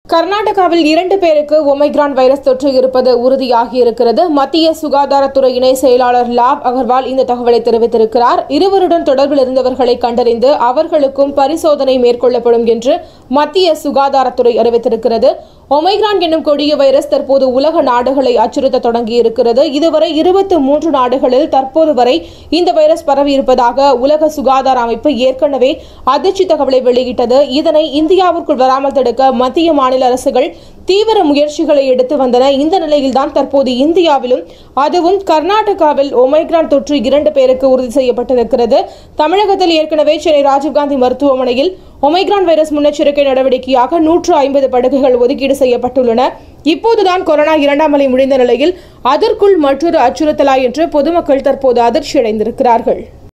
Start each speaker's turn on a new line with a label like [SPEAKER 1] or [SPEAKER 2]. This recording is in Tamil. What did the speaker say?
[SPEAKER 1] கர்நாடகாவில் இரண்டு பேருக்கு ஒமைக்ரான் வைரஸ் தொற்று இருப்பது உறுதியாகி இருக்கிறது மத்திய சுகாதாரத்துறை இணை செயலாளர் லாவ் அகர்வால் இந்த தகவலை தெரிவித்திருக்கிறார் இருவருடன் தொடர்பில் இருந்தவர்களை கண்டறிந்து அவர்களுக்கும் பரிசோதனை மேற்கொள்ளப்படும் என்று மத்திய சுகாதாரத்துறை அறிவித்திருக்கிறது ஒமைக்ரான் என்னும் கொடிய வைரஸ் தற்போது உலக நாடுகளை அச்சுறுத்த தொடங்கியிருக்கிறது இதுவரை இருபத்தி மூன்று நாடுகளில் தற்போது வரை இந்த வைரஸ் பரவி இருப்பதாக உலக சுகாதார அமைப்பு ஏற்கனவே அதிர்ச்சி தகவலை வெளியிட்டது இதனை இந்தியாவிற்குள் வராமல் தடுக்க மத்திய மாநில அரசுகள் தீவிர முயற்சிகளை எடுத்து வந்தன இந்த நிலையில்தான் தற்போது இந்தியாவிலும் அதுவும் கர்நாடகாவில் ஒமைக்ரான் தொற்று இரண்டு பேருக்கு உறுதி செய்யப்பட்டிருக்கிறது தமிழகத்தில் ஏற்கனவே சென்னை ராஜீவ்காந்தி மருத்துவமனையில் ஒமைக்ரான் வைரஸ் முன்னெச்சரிக்கை நடவடிக்கையாக நூற்று ஐம்பது படுக்கைகள் ஒதுக்கீடு செய்யப்பட்டுள்ளன இப்போதுதான் கொரோனா இரண்டாம் அலை முடிந்த நிலையில் அதற்குள் மற்றொரு அச்சுறுத்தலா என்று பொதுமக்கள் தற்போது அதிர்ச்சி அடைந்திருக்கிறார்கள்